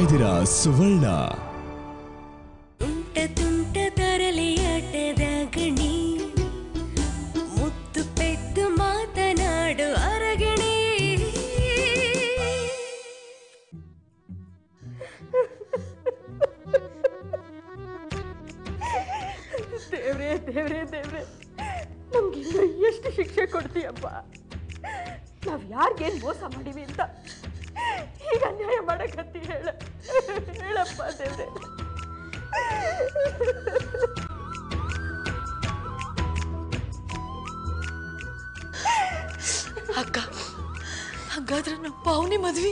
ಇದ್ದೀರಾ ಸುವರ್ಣ ತುಂಟ ತುಂಟ ತರಲೆಯಾಟದ ಗಣಿ ಮುತ್ತು ಪೆದ್ದು ಮಾತನಾಡು ಅರಗಣಿ ದೇವ್ರೇ ದೇವ್ರೇ ದೇವ್ರೇ ನಮ್ಗೆ ಇನ್ನು ಎಷ್ಟು ಶಿಕ್ಷೆ ಕೊಡ್ತೀಯಪ್ಪ ನಾವ್ ಯಾರಿಗೇನು ಮೋಸ ಮಾಡೀವಿ ಅಂತ ಈಗ ಅನ್ಯಾಯ ಮಾಡಕತ್ತಿ ಹೇಳ ಹೇಳಪ್ಪ ದೇವ್ರೇ ಅಕ್ಕ ಹಾಗಾದ್ರೆ ನಮ್ಮ ಪಾವನಿ ಮದ್ವಿ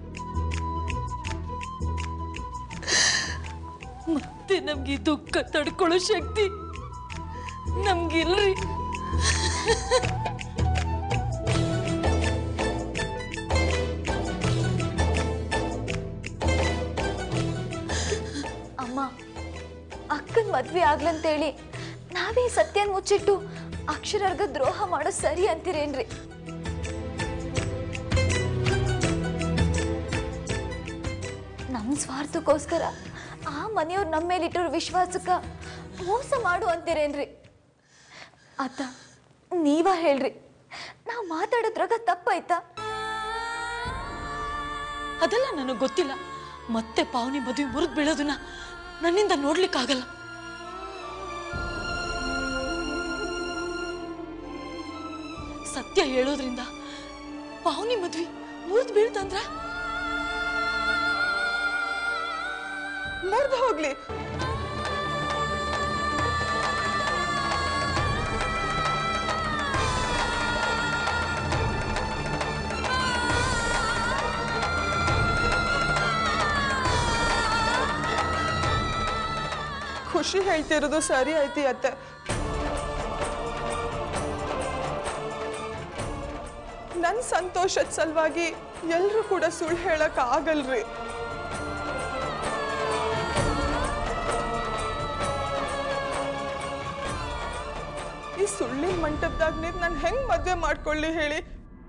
ಮತ್ತೆ ನಮ್ಗೆ ಈ ದುಃಖ ತಡ್ಕೊಳ್ಳೋ ಶಕ್ತಿ ನಮ್ಗಿಲ್ರಿ ಅಮ್ಮ ಅಕ್ಕನ ಮದ್ವೆ ಆಗ್ಲಂತೇಳಿ ನಾವೇ ಸತ್ಯನ್ ಮುಚ್ಚಿಟ್ಟು ಅಕ್ಷರರ್ಗ ದ್ರೋಹ ಮಾಡೋ ಸರಿ ಅಂತೀರೇನ್ರಿ ನಮ್ಮ ಸ್ವಾರ್ಥಕ್ಕೋಸ್ಕರ ಆ ಮನೆಯವ್ರು ನಮ್ಮ ಮೇಲಿಟ್ಟಿರೋ ವಿಶ್ವಾಸಕ್ಕ ಮೋಸ ಮಾಡು ಅಂತೀರೇನ್ರಿ ಅತ್ತ ನೀವ ಹೇಳ್ರಿ ನಾವು ಮಾತಾಡೋದ್ರಾಗ ತಪ್ಪಾಯ್ತಾ ಅದೆಲ್ಲ ನನಗೆ ಗೊತ್ತಿಲ್ಲ ಮತ್ತೆ ಪಾವನಿ ಮದುವೆ ಮುರಿದು ಬೀಳೋದನ್ನ ನನ್ನಿಂದ ನೋಡ್ಲಿಕ್ಕಾಗಲ್ಲ ಸತ್ಯ ಹೇಳೋದ್ರಿಂದ ಪಾವನಿ ಮದ್ವೆ ಮುರಿದು ಬೀಳ್ತಂದ್ರ ಮುರಿದು ಹೋಗ್ಲಿ ಖುಷಿ ಹೇಳ್ತಿರೋದು ಸರಿ ಐತಿ ಅತ್ತೆ ನನ್ನ ಸಂತೋಷದ ಸಲುವಾಗಿ ಎಲ್ರೂ ಕೂಡ ಸುಳ್ಳು ಹೇಳಕ್ ಆಗಲ್ರಿ ಈ ಸುಳ್ಳಿನ ಮಂಟಪದಾಗ ನಿಂತು ನಾನು ಹೆಂಗ್ ಮದ್ವೆ ಮಾಡ್ಕೊಳ್ಳಿ ಹೇಳಿ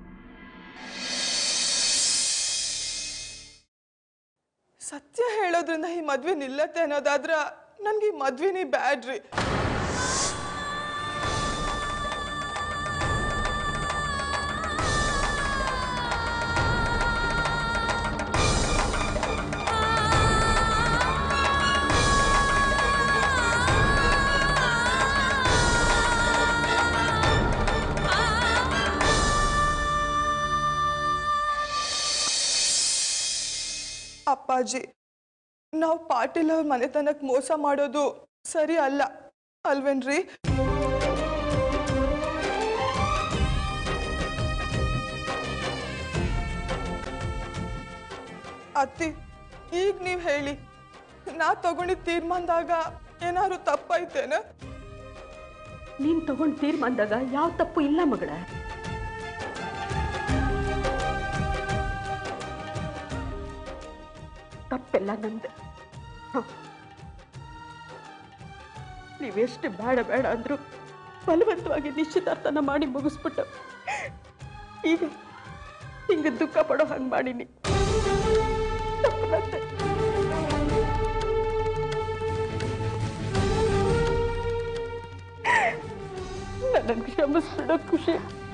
ಸತ್ಯ ಹೇಳೋದ್ರಿಂದ ಈ ಮದ್ವೆ ನಿಲ್ಲತ್ತೆ ಅನ್ನೋದಾದ್ರ ನನ್ಗೆ ಈ ಮದ್ವೆನೇ ಬ್ಯಾಡ್ರಿ ಅಪ್ಪಾಜಿ ನಾವು ಪಾಟೀಲ್ ಅವ್ರ ಮನೆತನಕ್ಕೆ ಮೋಸ ಮಾಡೋದು ಸರಿ ಅಲ್ಲ ಅಲ್ವೇನ್ರಿ ಅತ್ತಿ ಈಗ ನೀವು ಹೇಳಿ ನಾ ತಗೊಂಡಿದ್ದ ತೀರ್ಮಾನದಾಗ ಏನಾದ್ರು ತಪ್ಪೈತೇನ ನೀನ್ ತಗೊಂಡ್ ತೀರ್ಮಾನದಾಗ ಯಾವ ತಪ್ಪು ಇಲ್ಲ ಮಗಳ ತಪ್ಪೆಲ್ಲ ನಂದೆ ಹ. ನೀವೆಷ್ಟು ಬೇಡ ಬೇಡ ಅಂದ್ರು ಬಲವಂತವಾಗಿ ನಿಶ್ಚಿತಾರ್ಥನ ಮಾಡಿ ಮುಗಿಸ್ಬಿಟ್ಟು ಈಗ ಹಿಂಗ ದುಃಖ ಪಡೋ ಹಂಗ್ ಮಾಡೀನಿ ತಪ್ಪು ನಂದೆ. ನನ್ನನ್ನು ಕ್ಷಮಿಸ್ಬಿಡೋ ಖುಷಿ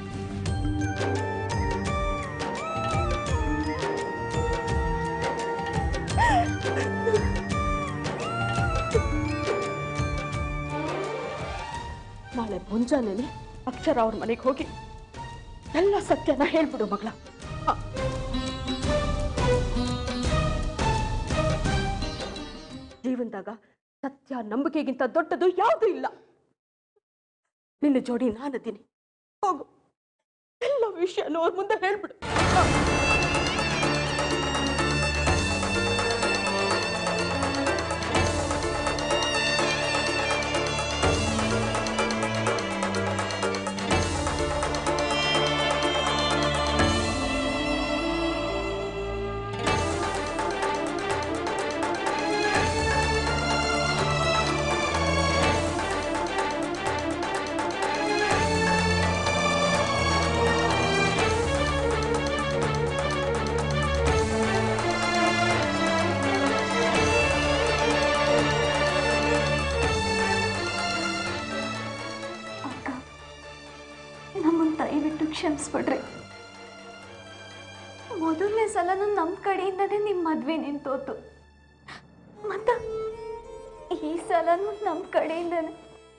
ನಾಳೆ ಮುಂಜಾನೆನೆ ಅಕ್ಷರ ಅವ್ರ ಮನೆಗೆ ಹೋಗಿ ಎಲ್ಲ ಸತ್ಯನ ಹೇಳ್ಬಿಡು ಮಗಳ ಹ. ಜೀವನದಾಗ ಸತ್ಯ ನಂಬಿಕೆಗಿಂತ ದೊಡ್ಡದು ಯಾವುದೂ ಇಲ್ಲ ನಿನ್ನ ಜೋಡಿ ನಾನದೀನಿ ಹೋಗು ಎಲ್ಲ ವಿಷಯನೂ ಅವ್ರ ಮುಂದೆ ಹೇಳ್ಬಿಡು ಕ್ಷಮಿಸ್ಬಿಡ್ರಿ ಮೊದಲನೇ ಸಲನೂ ನಮ್ಮ ಕಡೆಯಿಂದನೇ ನಿಮ್ಮ ಮದ್ವೆ ನಿಂತೋತು ಮತ್ತ ಈ ಸಲನೂ ನಮ್ಮ ಕಡೆಯಿಂದನೇ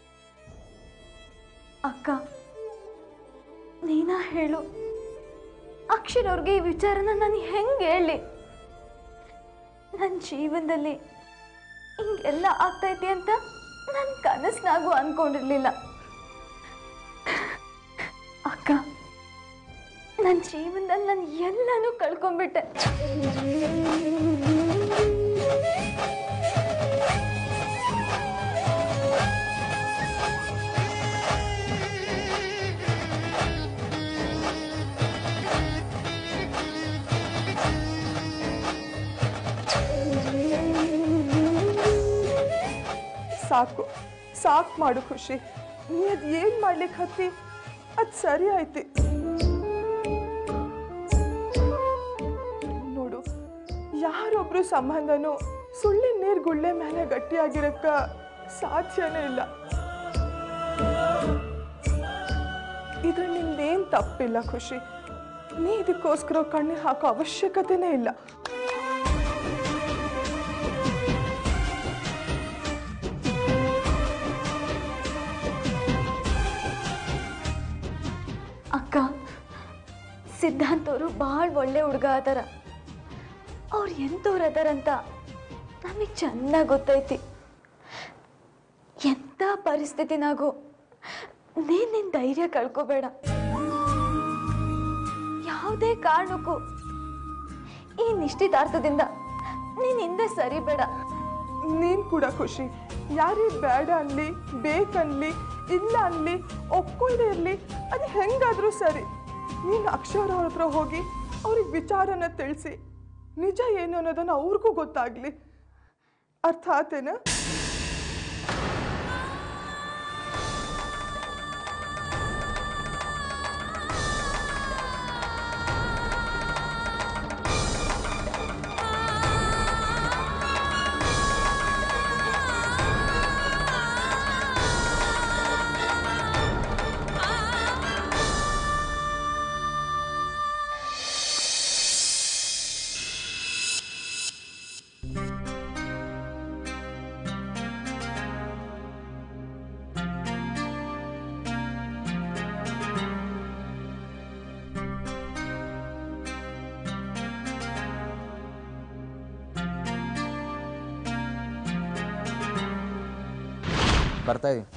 ಅಕ್ಕ ನೀನ ಹೇಳು ಅಕ್ಷರ್ ಅವ್ರಿಗೆ ಈ ವಿಚಾರನ ನಾನು ಹೆಂಗೆ ಹೇಳಿ ನನ್ನ ಜೀವನದಲ್ಲಿ ಹಿಂಗೆಲ್ಲ ಆಗ್ತೈತಿ ಅಂತ ನನ್ನ ಕನಸ್ನಾಗೂ ಅನ್ಕೊಂಡಿರ್ಲಿಲ್ಲ ಅಕ್ಕ ನನ್ನ ಜೀವನದಲ್ಲಿ ನಾನು ಎಲ್ಲನೂ ಕಳ್ಕೊಂಡ್ಬಿಟ್ಟೆ ಸಾಕು ಸಾಕು ಮಾಡು ಖುಷಿ ನೀ ಅದು ಏನು ಮಾಡ್ಲಿಕ್ಕೆ ಹತ್ತಿ ಅದು ಸರಿ ಆಯ್ತಿ ನೋಡು ಯಾರೊಬ್ರು ಸಂಬಂಧನೂ ಸುಳ್ಳಿನ ನೀರು ಗುಳ್ಳೆ ಮೇಲೆ ಗಟ್ಟಿಯಾಗಿರಕ್ಕ ಸಾಧ್ಯನೇ ಇಲ್ಲ ಇದ್ರ ನಿಂದೇನು ತಪ್ಪಿಲ್ಲ ಖುಷಿ ನೀ ಇದಕ್ಕೋಸ್ಕರ ಕಣ್ಣೀರು ಹಾಕೋ ಅವಶ್ಯಕತೆನೇ ಇಲ್ಲ ಅಕ್ಕ ಸಿದ್ಧಾಂತ್ ಅವರು ಭಾಳ ಒಳ್ಳೆ ಹುಡುಗ ಅದಾರ ಅವ್ರು ಎಂಥವ್ರು ಅದಾರಂತ ನಮಗೆ ಚೆನ್ನಾಗಿ ಗೊತ್ತೈತಿ ಎಂಥ ಪರಿಸ್ಥಿತಿನಾಗೂ ನೀನ್ ನಿನ್ ಧೈರ್ಯ ಕಳ್ಕೋಬೇಡ ಯಾವುದೇ ಕಾರಣಕ್ಕೂ ಈ ನಿಶ್ಚಿತಾರ್ಥದಿಂದ ನೀನ್ ಹಿಂದೆ ಸರಿಬೇಡ ನೀನ್ ಕೂಡ ಖುಷಿ ಯಾರೇ ಬೇಡ ಅನ್ಲಿ ಬೇಕನ್ಲಿ ಇಲ್ಲ ಅನ್ಲಿ ಒಪ್ಕೊಳ್ದೆ ಇರ್ಲಿ ಅದು ಹೆಂಗಾದ್ರೂ ಸರಿ ನೀನು ಅಕ್ಷರ ಅವ್ರ ಹತ್ರ ಹೋಗಿ ಅವ್ರಿಗೆ ವಿಚಾರನ ತಿಳಿಸಿ ನಿಜ ಏನು ಅನ್ನೋದನ್ನ ಅವ್ರಿಗೂ ಗೊತ್ತಾಗ್ಲಿ ಅರ್ಥ ಆತೇನ ಬರ್ತಾ ಇದೀನಿ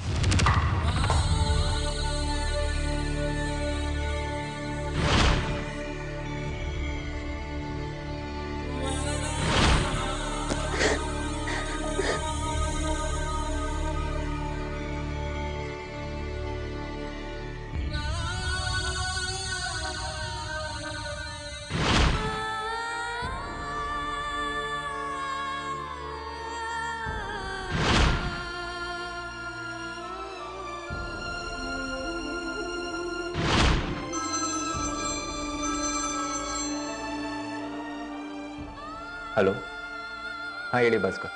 ಹಲೋ ಹಾಂ ಹೇಳಿ Bhaskar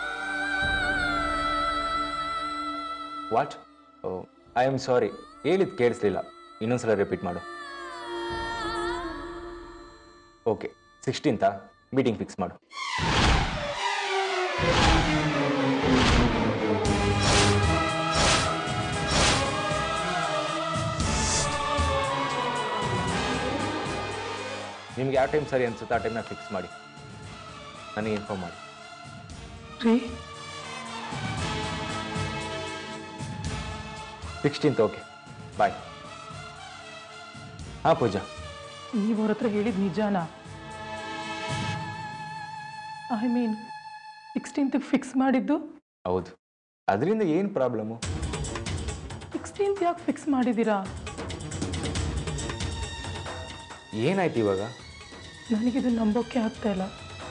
what I am sorry ಹೇಳಿದ್ದು ಕೇಳಿಸ್ಲಿಲ್ಲ ಇನ್ನೊಂದ್ಸಲ ರಿಪೀಟ್ ಮಾಡು ಓಕೆ ಸಿಕ್ಸ್ಟೀನ್ತಾ ಮೀಟಿಂಗ್ ಫಿಕ್ಸ್ ಮಾಡು ನಿಮ್ಗೆ ಯಾವ ಟೈಮ್ ಸರಿ ಅನ್ಸುತ್ತೆ ಆ ಟೈಮ್ನ ಫಿಕ್ಸ್ ಮಾಡಿ ನನಗೆ ಇನ್ಫಾರ್ಮ್ ಮಾಡಿ ರೀ ಸಿಕ್ಸ್ಟೀನ್ತ್ ಓಕೆ ಬಾಯ್ ಹಾಂ ಪೂಜಾ ನೀವು ಅವ್ರ ಹತ್ರ ಹೇಳಿದ ನಿಜಾನಾ ಐ ಮೀನ್ ಸಿಕ್ಸ್ಟೀನ್ತ್ಗೆ ಫಿಕ್ಸ್ ಮಾಡಿದ್ದು ಹೌದು ಅದರಿಂದ ಏನು ಪ್ರಾಬ್ಲಮ್ಮು ಸಿಕ್ಸ್ಟೀನ್ತ್ ಯಾಕೆ ಫಿಕ್ಸ್ ಮಾಡಿದ್ದೀರಾ ಏನಾಯ್ತು ಇವಾಗ ನನಗಿದು ನಂಬೋಕೆ ಆಗ್ತಾ ಇಲ್ಲ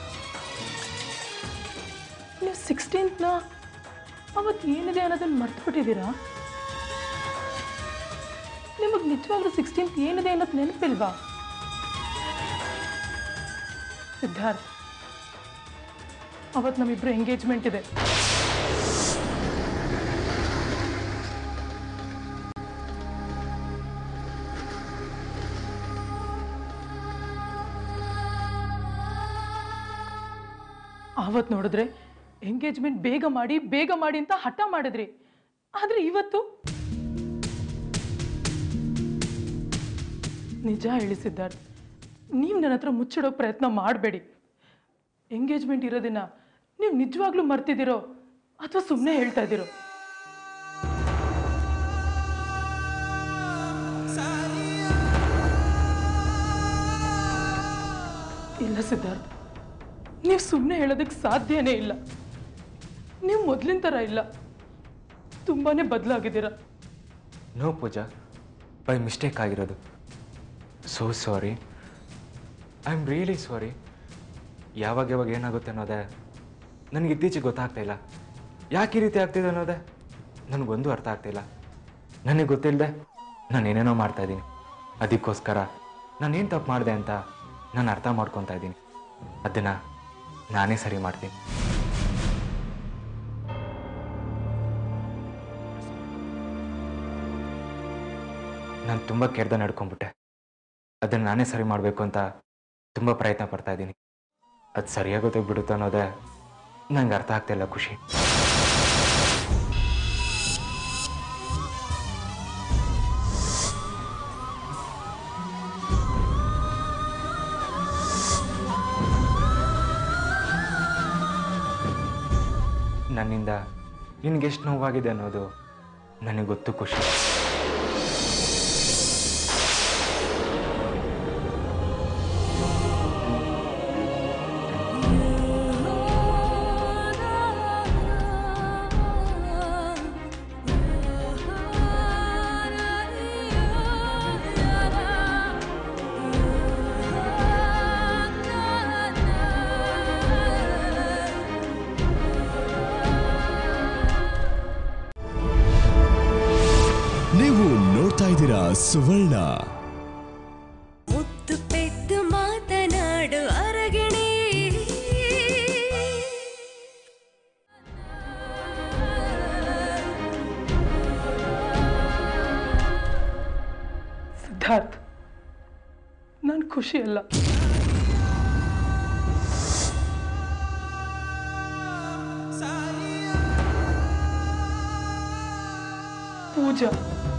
ನೀವು ಸಿಕ್ಸ್ಟೀನ್ತ್ನ ಅವತ್ತು ಏನಿದೆ ಅನ್ನೋದನ್ನು ಮರ್ತುಬಿಟ್ಟಿದ್ದೀರಾ ನಿಮಗೆ ನಿಜವಾಗ್ಲೂ ಸಿಕ್ಸ್ಟೀನ್ತ್ ಏನಿದೆ ಅನ್ನೋದು ನೆನಪಿಲ್ವಾ ಸಿದ್ಧಾರ್ಥ್ ಅವತ್ತು ನಮ್ಮಿಬ್ರು ಎಂಗೇಜ್ಮೆಂಟ್ ಇದೆ ಆವತ್ತು ನೋಡಿದ್ರೆ ಎಂಗೇಜ್ಮೆಂಟ್ ಬೇಗ ಮಾಡಿ ಬೇಗ ಮಾಡಿ ಅಂತ ಹಠ ಮಾಡಿದ್ರಿ ಆದರೆ ಇವತ್ತು ನಿಜ ಹೇಳಿ ಸಿದ್ಧಾರ್ಥ್ ನೀವು ನನ್ನ ಹತ್ರ ಮುಚ್ಚಿಡೋ ಪ್ರಯತ್ನ ಮಾಡಬೇಡಿ ಎಂಗೇಜ್ಮೆಂಟ್ ಇರೋದಿನ ನೀವು ನಿಜವಾಗ್ಲೂ ಮರ್ತಿದ್ದೀರೋ ಅಥವಾ ಸುಮ್ಮನೆ ಹೇಳ್ತಾ ಇದ್ದೀರೋ ಇಲ್ಲ ಸಿದ್ಧಾರ್ಥ್ ನೀವು ಸುಮ್ಮನೆ ಹೇಳೋದಕ್ಕೆ ಸಾಧ್ಯನೇ ಇಲ್ಲ ನೀವು ಮೊದಲಿನ ಥರ ಇಲ್ಲ ತುಂಬಾ ಬದಲಾಗಿದ್ದೀರಾ ನೋ ಪೂಜಾ ಬೈ ಮಿಸ್ಟೇಕ್ ಆಗಿರೋದು so sorry I am really sorry ಯಾವಾಗ ಯಾವಾಗ ಏನಾಗುತ್ತೆ ಅನ್ನೋದೇ ನನಗೆ ಇತ್ತೀಚೆಗೆ ಗೊತ್ತಾಗ್ತಾ ಇಲ್ಲ ಯಾಕೆ ಈ ರೀತಿ ಆಗ್ತಿದೆ ಅನ್ನೋದೇ ನನಗೊಂದು ಅರ್ಥ ಆಗ್ತಿಲ್ಲ ನನಗೆ ಗೊತ್ತಿಲ್ಲದೆ ನಾನು ಏನೇನೋ ಮಾಡ್ತಾ ಇದ್ದೀನಿ ಅದಕ್ಕೋಸ್ಕರ ನಾನೇನು ತಪ್ಪು ಮಾಡಿದೆ ಅಂತ ನಾನು ಅರ್ಥ ಮಾಡ್ಕೊತಾ ಇದ್ದೀನಿ ಅದನ್ನು ನಾನೇ ಸರಿ ಮಾಡ್ತೀನಿ ನಾನು ತುಂಬ ಕೆಡ್ದ ನಡ್ಕೊಂಡ್ಬಿಟ್ಟೆ ಅದನ್ನು ನಾನೇ ಸರಿ ಮಾಡಬೇಕು ಅಂತ ತುಂಬ ಪ್ರಯತ್ನ ಪಡ್ತಾ ಇದ್ದೀನಿ ಅದು ಸರಿಯಾಗೋದಕ್ಕೆ ಬಿಡುತ್ತೆ ಅನ್ನೋದೇ ನಂಗೆ ಅರ್ಥ ಆಗ್ತಿಲ್ಲ ಖುಷಿ ನನ್ನಿಂದ ನಿನಗೆಷ್ಟು ನೋವಾಗಿದೆ ಅನ್ನೋದು ನನಗೆ ಗೊತ್ತು ಖುಷಿ ನೀವು ನೋಡ್ತಾ ಇದ್ದೀರಾ ಸುವರ್ಣ ಮುತ್ತು ಪೆದ್ದು ಮಾತನಾಡು ಅರಗಿಣಿ ಸಿದ್ಧಾರ್ಥ್ ನಾನು ಖುಷಿ ಅಲ್ಲ ಪೂಜಾ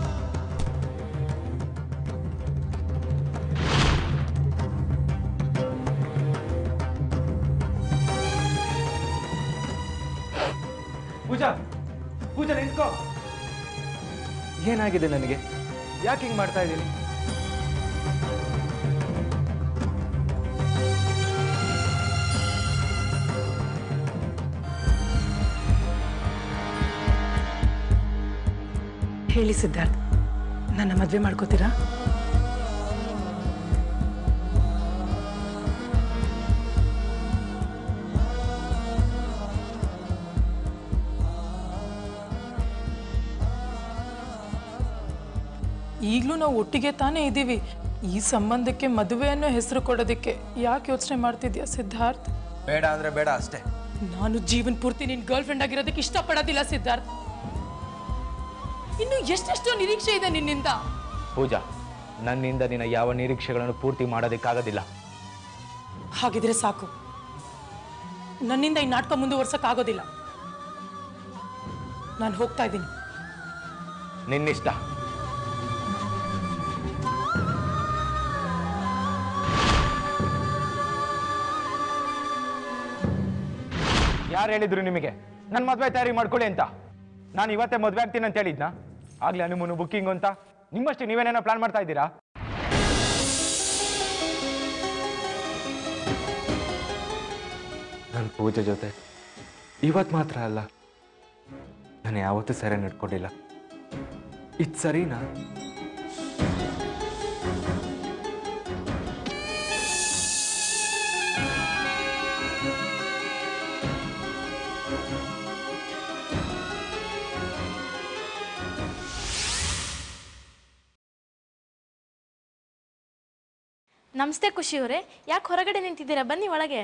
ಪೂಜಾ ಪೂಜಾ ನಿಂತ್ಕೋ ಏನಾಗಿದೆ ನನಗೆ ಯಾಕೆ ಹಿಂಗೆ ಮಾಡ್ತಾ ಇದ್ದೀನಿ ಹೇಳಿ ಸಿದ್ಧಾರ್ಥ್ ನನ್ನ ಮದುವೆ ಮಾಡ್ಕೋತೀರಾ ಈಗಲೂ ನಾವು ಒಟ್ಟಿಗೆ ತಾನೇ ಇದ್ದೀವಿ ಈ ಸಂಬಂಧಕ್ಕೆ ಮದುವೆ ಅನ್ನೋ ಹೆಸರು ಕೊಡೋದಕ್ಕೆ ಯಾಕೆ ಯೋಚನೆ ಮಾಡ್ತಿದ್ಯಾ ಸಿದ್ಧಾರ್ಥ್ ಬೇಡ ಅಂದ್ರೆ ಬೇಡ ಅಷ್ಟೇ ನಾನು ಜೀವನ್ ಪೂರ್ತಿ ನಿನ್ ಗರ್ಲ್ ಫ್ರೆಂಡ್ ಆಗಿರೋದಕ್ಕೆ ಇಷ್ಟಪಡೋದಿಲ್ಲ ಸಿದ್ಧಾರ್ಥ್ ಇನ್ನು ಎಷ್ಟೆಷ್ಟೋ ನಿರೀಕ್ಷೆ ಇದೆ ನಿನ್ನಿಂದ ಪೂಜಾ ನನ್ನಿಂದ ನಿನ್ನ ಯಾವ ನಿರೀಕ್ಷೆಗಳನ್ನು ಪೂರ್ತಿ ಮಾಡೋದಕ್ಕಾಗೋದಿಲ್ಲ ಹಾಗಿದ್ರೆ ಸಾಕು ನನ್ನಿಂದ ಈ ನಾಟಕ ಮುಂದುವರ್ಸಕ್ಕಾಗೋದಿಲ್ಲ ನಾನು ಹೋಗ್ತಾ ಇದ್ದೀನಿ ನಿನ್ನಿಷ್ಟ ಯಾರು ಹೇಳಿದ್ರು ನಿಮಗೆ ನನ್ನ ಮದುವೆ ತಯಾರಿ ಮಾಡ್ಕೊಳ್ಳಿ ಅಂತ ನಾನು ಇವತ್ತೇ ಮದುವೆ ಆಗ್ತೀನಿ ಅಂತ ಹೇಳಿದ್ನಾ ಆಗ್ಲೇ ಹನಿಮೂನು ಬುಕ್ಕಿಂಗ್ ಅಂತ ನಿಮ್ಮಷ್ಟು ನೀವೇನೇನೋ ಪ್ಲಾನ್ ಮಾಡ್ತಾ ಇದ್ದೀರಾ ನನ್ನ ಪೂಜೆ ಜೊತೆ ಇವತ್ತು ಮಾತ್ರ ಅಲ್ಲ ನಾನು ಯಾವತ್ತೂ ಸರಿ ನಡ್ಕೊಂಡಿಲ್ಲ ಇದು ಸರಿನಾ ನಮಸ್ತೆ ಖುಷಿ ಅವರೇ ಯಾಕೆ ಹೊರಗಡೆ ನಿಂತಿದ್ದೀರಾ ಬನ್ನಿ ಒಳಗೆ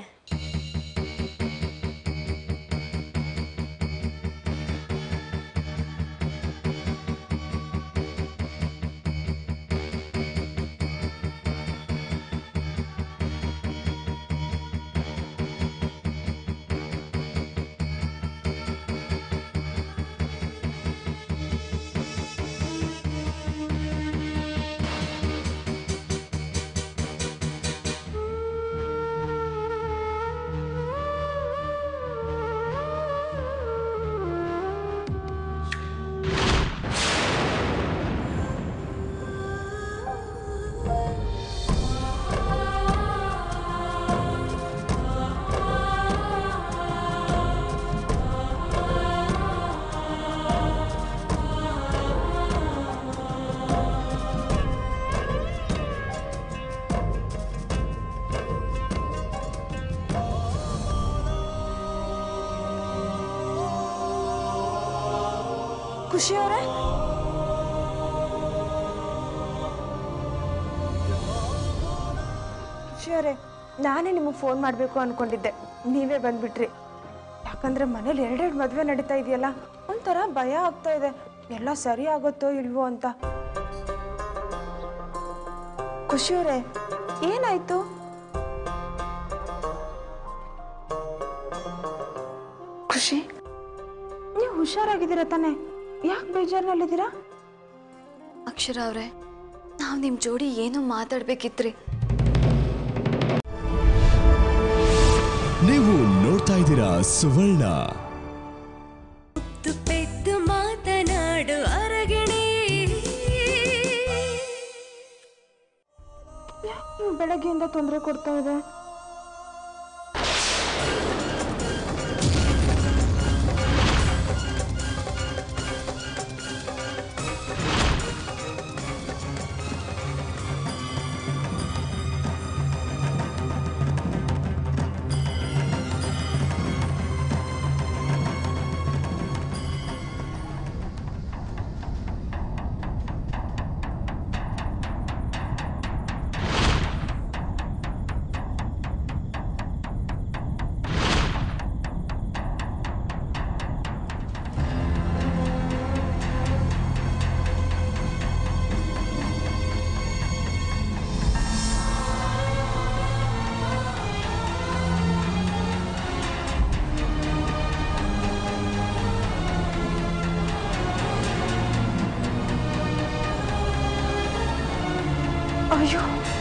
ಖುಷಿಯವರೇ ಖುಷಿಯವರೇ ನಾನೇ ನಿಮಗೆ ಫೋನ್ ಮಾಡಬೇಕು ಅಂದ್ಕೊಂಡಿದ್ದೆ ನೀವೇ ಬಂದ್ಬಿಟ್ರಿ ಯಾಕಂದ್ರೆ ಮನೇಲಿ ಎರಡೆರಡು ಮದುವೆ ನಡೀತಾ ಇದೆಯಲ್ಲ ಒಂಥರ ಭಯ ಆಗ್ತಾ ಇದೆ ಎಲ್ಲ ಸರಿ ಆಗುತ್ತೋ ಇಲ್ವೋ ಅಂತ ಖುಷಿಯವರೇ ಏನಾಯ್ತು ಖುಷಿ ನೀವು ಹುಷಾರಾಗಿದ್ದೀರಾ ತಾನೆ ಯಾಕೆ ಬೇಜಾರಿನಲ್ಲಿದ್ದೀರಾ ಅಕ್ಷರ ಅವ್ರೆ ನಾವು ನಿಮ್ಮ ಜೋಡಿ ಏನೋ ಮಾತಾಡ್ಬೇಕಿತ್ರಿ ನೀವು ನೋಡ್ತಾ ಇದ್ದೀರಾ ಸುವರ್ಣ ಮುತ್ತು ಪೆದ್ದು ಮಾತನಾಡು ಅರಗಿಣಿ ನೀವು ಬೆಳಗ್ಗೆಯಿಂದ ತೊಂದರೆ ಕೊಡ್ತಾ ಇದೆ ಅಯ್ಯೋ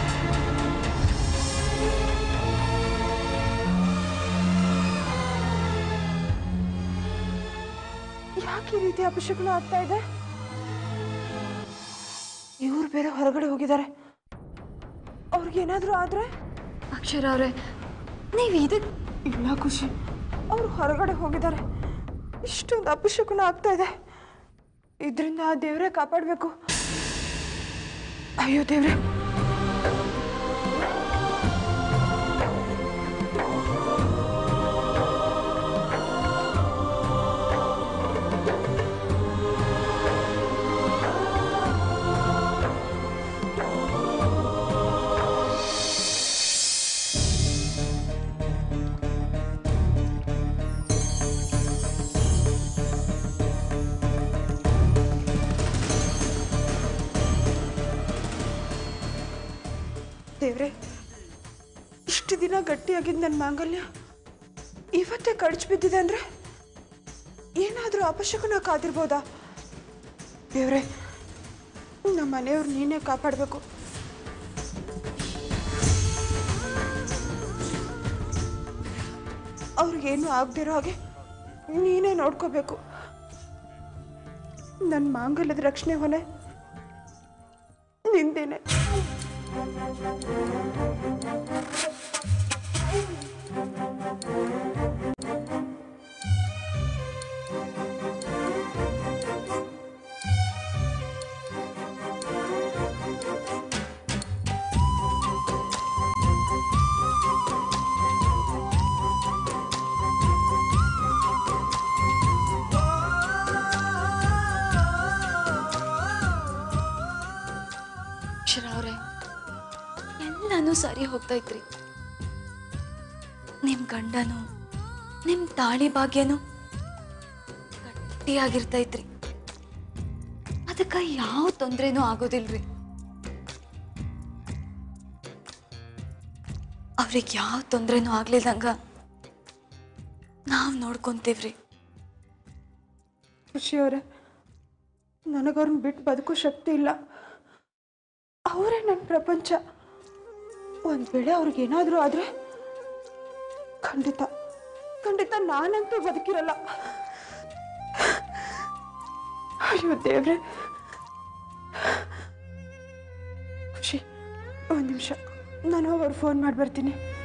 ಯಾಕೆ ಈ ರೀತಿ ಅಪಶಕುನ ಆಗ್ತಾ ಇದೆ ಇವ್ರು ಬೇರೆ ಹೊರಗಡೆ ಹೋಗಿದ್ದಾರೆ ಅವ್ರಿಗೇನಾದ್ರೂ ಆದ್ರೆ ಅಕ್ಷರ ಅವ್ರೆ ನೀವು ಇದಕ್ಕೆ ಇಲ್ಲ ಖುಷಿ ಅವ್ರು ಹೊರಗಡೆ ಹೋಗಿದ್ದಾರೆ ಇಷ್ಟೊಂದು ಅಪಶಕುನ ಆಗ್ತಾ ಇದೆ ಇದರಿಂದ ಆ ದೇವರೇ ಕಾಪಾಡಬೇಕು ಅಯ್ಯೋ ದೇವ್ರೆ ದೇವ್ರೆ ಇಷ್ಟು ದಿನ ಗಟ್ಟಿಯಾಗಿದ್ದು ನನ್ನ ಮಾಂಗಲ್ಯ ಇವತ್ತೇ ಕಡ್ಚ್ ಬಿದ್ದಿದೆ ಅಂದ್ರೆ ಏನಾದರೂ ಅಪಶಕನ ಕಾದಿರ್ಬೋದಾ ದೇವ್ರೆ ನಮ್ಮ ಮನೆಯವ್ರು ನೀನೇ ಕಾಪಾಡಬೇಕು ಅವ್ರಿಗೇನು ಆಗದಿರೋ ಹಾಗೆ ನೀನೇ ನೋಡ್ಕೋಬೇಕು ನನ್ನ ಮಾಂಗಲ್ಯದ ರಕ್ಷಣೆ ಹೊಣೆ ನಿಂದೇನೆ ಅಕ್ಷರ ಅವ್ರೆ ಎಲ್ಲನೂ ಸರಿ ಹೋಗ್ತೈತ್ರಿ ನಿಮ್ ಗಂಡನು ನಿಮ್ ತಾಳಿ ಭಾಗ್ಯನು ಗಟ್ಟಿಯಾಗಿರ್ತೈತ್ರಿ ಅದಕ್ಕ ಯಾವ ತೊಂದ್ರೆನೂ ಆಗೋದಿಲ್ರಿ ಅವ್ರಿಗೆ ಯಾವ ತೊಂದ್ರೆನೂ ಆಗ್ಲಿಲ್ಲಂಗ ನಾವ್ ನೋಡ್ಕೊಂತೀವ್ರಿ ಖುಷಿಯವರೇ ನನಗವ್ರನ್ನ ಬಿಟ್ಟು ಬದುಕೋ ಶಕ್ತಿ ಇಲ್ಲ ಅವರೇ ನನ್ನ ಪ್ರಪಂಚ ಒಂದು ವೇಳೆ ಅವ್ರಿಗೇನಾದರೂ ಆದರೆ ಖಂಡಿತ ಖಂಡಿತ ನಾನಂತೂ ಬದುಕಿರಲ್ಲ ಅಯ್ಯೋ ದೇವ್ರೆ ಖುಷಿ ಒಂದು ನಿಮಿಷ ನಾನು ಹೋಗಿ ಅವ್ರು ಫೋನ್ ಮಾಡಿ ಬರ್ತೀನಿ